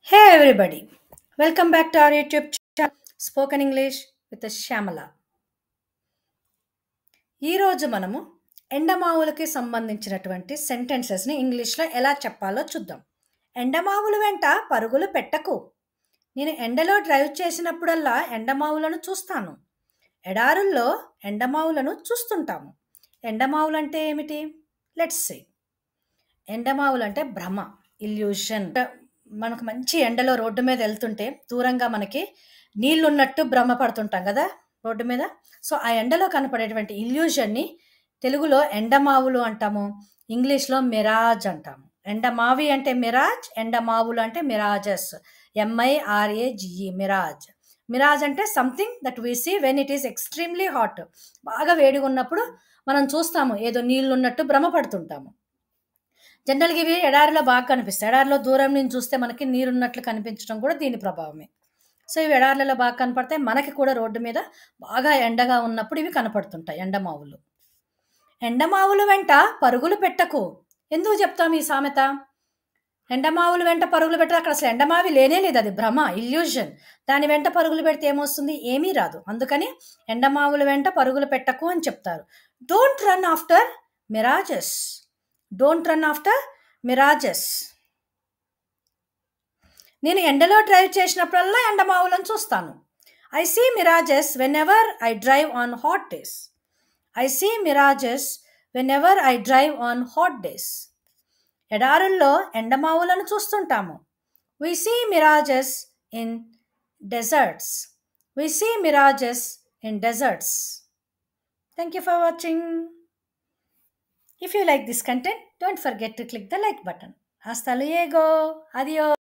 Hey everybody, welcome back to our YouTube channel Spoken English with Shyamala. ఈరోజు మనము ఎండమావులకి సంబంధించినటువంటి సెంటెన్సెస్ని ఇంగ్లీష్లో ఎలా చెప్పాలో చూద్దాం ఎండమావులు వెంట పరుగులు పెట్టకు నేను ఎండలో డ్రైవ్ చేసినప్పుడల్లా ఎండమావులను చూస్తాను ఎడారుల్లో ఎండమావులను చూస్తుంటాము ఎండమావులు అంటే ఏమిటి లెట్స్ సే ఎండమావులు అంటే భ్రమ ఇల్యూషన్ మనకు మంచి ఎండలో రోడ్డు మీద వెళ్తుంటే దూరంగా మనకి నీళ్ళు ఉన్నట్టు భ్రమ పడుతుంటాం కదా రోడ్డు మీద సో ఆ ఎండలో కనపడేటువంటి ఇల్యూషన్ని తెలుగులో ఎండమావులు అంటాము ఇంగ్లీష్లో మిరాజ్ అంటాము ఎండమావి అంటే మిరాజ్ ఎండమావులు అంటే మిరాజెస్ ఎంఐఆర్ఏజిఈ మిరాజ్ మిరాజ్ అంటే something that we see when it is extremely hot బాగా వేడిగా ఉన్నప్పుడు మనం చూస్తాము ఏదో నీళ్ళు ఉన్నట్టు భ్రమపడుతుంటాము జనరల్గా ఇవి ఎడారిలో బాగా కనిపిస్తాయి ఎడారిలో దూరం నుంచి చూస్తే మనకి నీరున్నట్లు కనిపించడం కూడా దీని ప్రభావమే సో ఇవి ఎడార్లలో బాగా కనపడతాయి మనకి కూడా రోడ్డు మీద బాగా ఎండగా ఉన్నప్పుడు ఇవి కనపడుతుంటాయి ఎండమావులు ఎండమావులు వెంట పరుగులు పెట్టకు ఎందుకు చెప్తాం ఈ సామెత ఎండమావులు వెంట పరుగులు పెట్టరు అక్కడ అసలు ఎండమావి లేనే లేదు అది భ్రమ ఇల్యూషన్ దాని వెంట పరుగులు పెడితే ఏమొస్తుంది ఏమీ రాదు అందుకని ఎండమావుల వెంట పరుగులు పెట్టకు అని చెప్తారు don't run after mirages don't run after mirages నేను ఎండలో డ్రైవ్ చేసినప్పుడల్లా ఎండమావులను చూస్తాను I see mirages whenever I drive on hot days I see mirages whenever I drive on hot days ఎడారుల్లో ఎండమావులను చూస్తుంటాము we see mirages in deserts we see mirages in deserts thank you for watching If you like this content, don't forget to click the like button. Hasta luego. Adios.